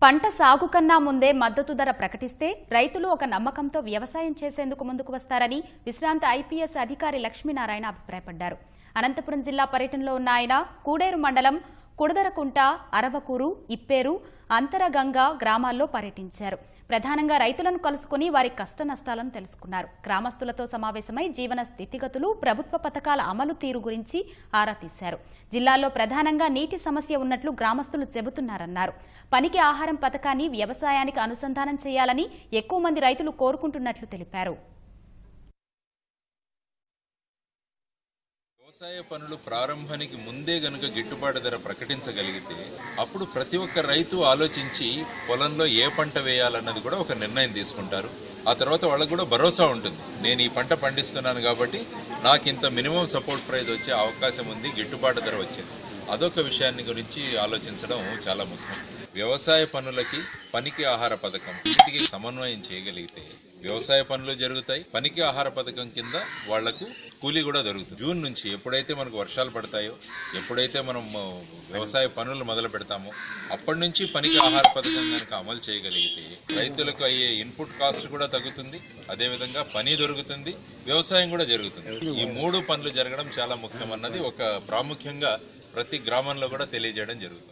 పంట సాగు కన్నా ముందే మద్దతు ధర ప్రకటిస్తే రైతులు ఒక నమ్మకంతో వ్యవసాయం చేసేందుకు ముందుకు వస్తారని విశ్రాంత ఐపీఎస్ అధికారి లక్ష్మీనారాయణ అభిప్రాయపడ్డారు అనంతపురం జిల్లా పర్యటనలో ఉన్న ఆయన కూడేరు మండలం కుడదరకుంట అరవకూరు ఇప్పేరు అంతరగంగ గ్రామాల్లో పర్యటించారు ప్రధానంగా రైతులను కలుసుకుని వారి కష్ట నష్టాలను తెలుసుకున్నారు గ్రామస్తులతో సమావేశమై జీవన స్థితిగతులు ప్రభుత్వ పథకాల అమలు తీరు గురించి ఆరా తీశారు జిల్లాలో ప్రధానంగా నీటి సమస్య ఉన్నట్లు గ్రామస్తులు చెబుతున్నారన్నారు పనికి ఆహారం పథకాన్ని వ్యవసాయానికి అనుసంధానం చేయాలని ఎక్కువ మంది రైతులు కోరుకుంటున్నట్లు తెలిపారు వ్యవసాయ పనులు ప్రారంభానికి ముందే గనుక గిట్టుబాటు ధర ప్రకటించగలిగితే అప్పుడు ప్రతి ఒక్క రైతు ఆలోచించి పొలంలో ఏ పంట వేయాలన్నది కూడా ఒక నిర్ణయం తీసుకుంటారు ఆ తర్వాత వాళ్ళకు కూడా భరోసా ఉంటుంది నేను ఈ పంట పండిస్తున్నాను కాబట్టి నాకు ఇంత మినిమం సపోర్ట్ ప్రైస్ వచ్చే అవకాశం ఉంది గిట్టుబాటు ధర వచ్చేది అదొక విషయాన్ని గురించి ఆలోచించడం చాలా ముఖ్యం వ్యవసాయ పనులకి పనికి ఆహార పథకం వీటికి సమన్వయం చేయగలిగితే వ్యవసాయ పనులు జరుగుతాయి పనికి ఆహార పథకం కింద వాళ్లకు కూలీ కూడా దొరుకుతుంది జూన్ నుంచి ఎప్పుడైతే మనకు వర్షాలు పడతాయో ఎప్పుడైతే మనం ఆ, వ్యవసాయ పనులు మొదలు పెడతామో అప్పటి నుంచి పనికి ఆహార పథకం కనుక అమలు చేయగలిగితే రైతులకు అయ్యే ఇన్పుట్ కాస్ట్ కూడా తగ్గుతుంది అదేవిధంగా పని దొరుకుతుంది వ్యవసాయం కూడా జరుగుతుంది ఈ మూడు పనులు జరగడం చాలా ముఖ్యం అన్నది ఒక ప్రాముఖ్యంగా ప్రతి గ్రామంలో కూడా తెలియజేయడం జరుగుతుంది